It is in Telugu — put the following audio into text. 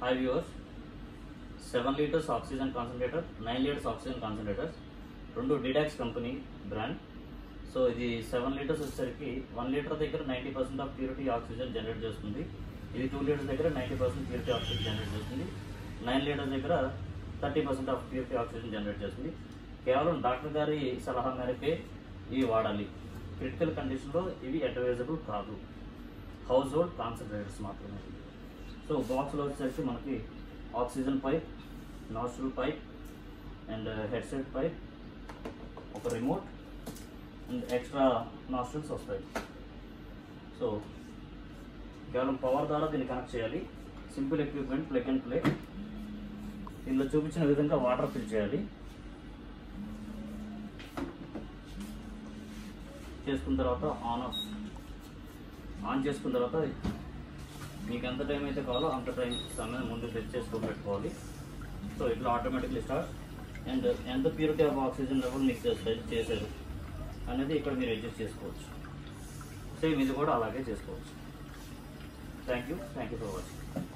hi viewers seven litres oxygen concentrator nine litres oxygen concentrators రెండు డిడాక్స్ కంపెనీ బ్రాండ్ సో ఇది సెవెన్ లీటర్స్ వచ్చేసరికి వన్ లీటర్ దగ్గర ninety percent of purity oxygen generate చేస్తుంది ఇది టూ లీటర్స్ దగ్గర ninety percent purity oxygen generate చేస్తుంది నైన్ లీటర్స్ దగ్గర thirty percent of purity oxygen generate చేస్తుంది కేవలం డాక్టర్ గారి సలహా మేరకే ఇవి వాడాలి క్రిటికల్ కండిషన్లో ఇవి అడ్వైజబుల్ కాదు హౌస్ హోల్డ్ కాన్సన్ట్రేటర్స్ మాత్రమే సో బాక్స్లో వచ్చేసరికి మనకి oxygen pipe nostril pipe and headset pipe ఒక రిమోట్ అండ్ ఎక్స్ట్రా నాస్ట్రల్స్ వస్తాయి సో కేవలం పవర్ ద్వారా దీన్ని కనెక్ట్ చేయాలి simple equipment plug and play ఇందులో చూపించిన విధంగా వాటర్ ఫిల్ చేయాలి చేసుకున్న తర్వాత ఆన్ ఆఫ్ ఆన్ చేసుకున్న తర్వాత మీకు ఎంత టైం అయితే కావాలో అంత టైం సమయం ముందు సెట్ చేసుకొని పెట్టుకోవాలి సో ఇట్లా ఆటోమేటిక్లీ స్టార్ట్ అండ్ ఎంత ప్యూరిటీ ఆఫ్ ఆక్సిజన్ లెవెల్ మీకు సెట్ చేశారు అనేది ఇక్కడ మీరు అడ్జస్ట్ చేసుకోవచ్చు సేమ్ ఇది కూడా అలాగే చేసుకోవచ్చు thank you thank you for watching